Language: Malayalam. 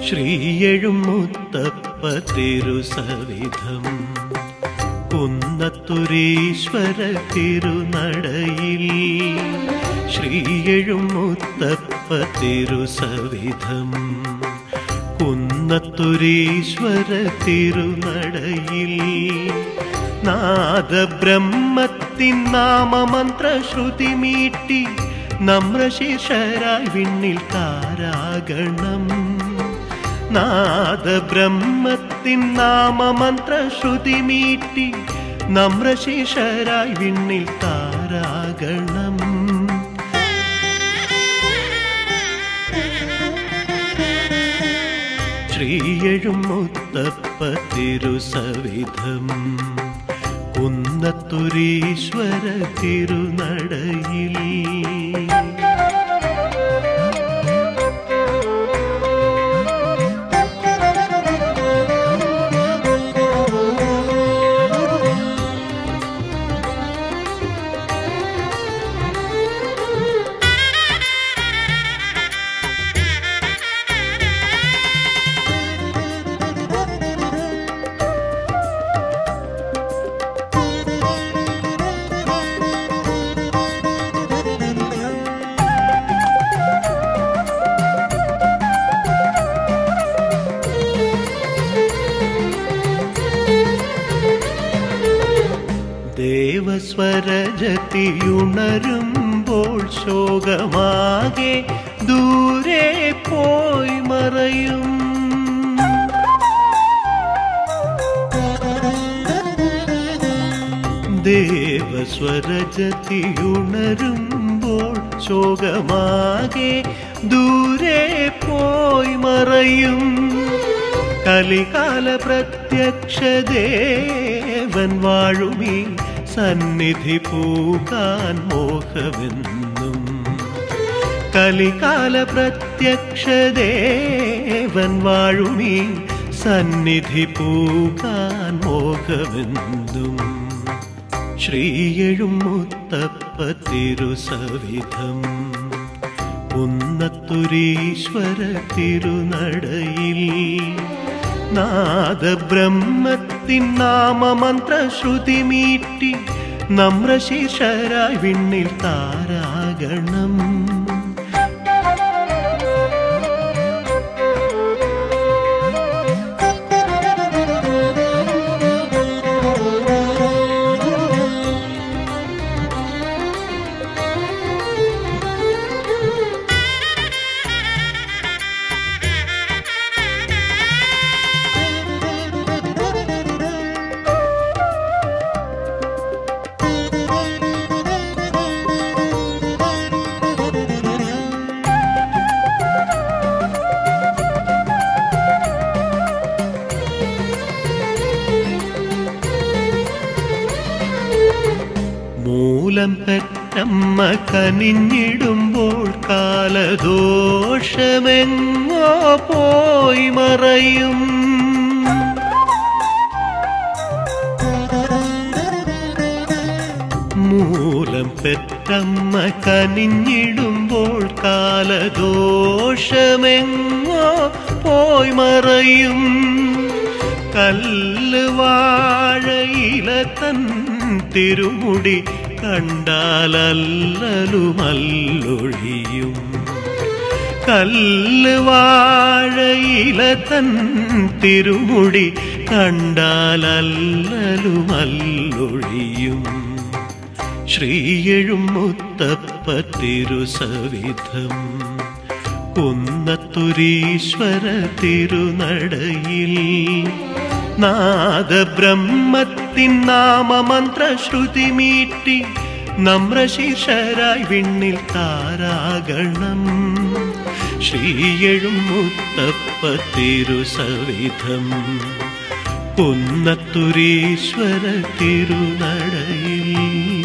ശ്രീയഴും മുത്തപ്പ തിരുസവിധം കുന്നത്തുരീശ്വര തിരുനടയിൽ ശ്രീയഴും മുത്തപ്പ തിരുസവിധം കുന്നത്തുരീശ്വര തിരുനടയിൽ നാദബ്രഹ്മത്തിൻ നാമമന്ത്ര ശ്രുതി മീട്ടി നമ്രശിഷരായി വിണ്ണിൽ താരാഗണം നാദബ്രഹ്മത്തിൻ നാമമന്ത്ര ശ്രുതി മീട്ടി നമ്രശിഷരായി വിണ്ണിൽ താരാഗണം ശ്രീയഴും മുത്തപ്പ തിരുസവിധം കുന്നത്തുരീശ്വര തിരുനടയിൽ ദേവസ്വരജതിയുണരുമ്പോൾ ശോകമാകെ ദൂരെ പോയി മറയും ദേവസ്വരജതിയുണരുമ്പോൾ ശോകമാകെ ദൂരെ പോയി മറയും കലികാല പ്രത്യക്ഷ ദേവൻ വാഴുമീ സന്നിധി പൂകാൻ മോഹമെന്നും കലികാല പ്രത്യക്ഷ ദേവൻ വാഴുമീ സന്നിധി പൂകാൻ മോഹമെന്നും ശ്രീയഴും മുത്തപ്പ തിരുസവിധം ഉന്നത്തുരീശ്വര തിരുനടയിൽ നാദബ്രഹ്മത്തിൻ നാമമന്ത്ര ശ്രുതി മീട്ടി നമ്രശിഷരായി വിണ്ണിൽ താരാഗണം മൂലം പെറ്റമ്മ കനിഞ്ഞിടുമ്പോൾ കാലദോഷമെങ്ങോ പോയി മറയും മൂലം പെറ്റമ്മ കനിഞ്ഞിടുമ്പോൾ കാലദോഷമെങ്ങോ പോയി മറയും കല്ല് വാഴയില തൻ തിരുമുടി കണ്ടാലല്ലലുമല്ലൊഴിയും കല്ല് വാഴയില തൻ തിരുമുടി കണ്ടാലല്ലലുമല്ലൊഴിയും ശ്രീയഴും മുത്തപ്പ തിരുസവിധം കുന്നത്തുരീശ്വര തിരുനടയിൽ നാദബ്രഹ്മത്തിൻ നാമമന്ത്ര ശ്രുതി മീട്ടി നമ്രശിഷരായി വിണ്ണിൽ താരാഗണം ശ്രീയഴും മുത്തപ്പ തിരുസവിധം കുന്നത്തുരീശ്വര തിരുനടയിൽ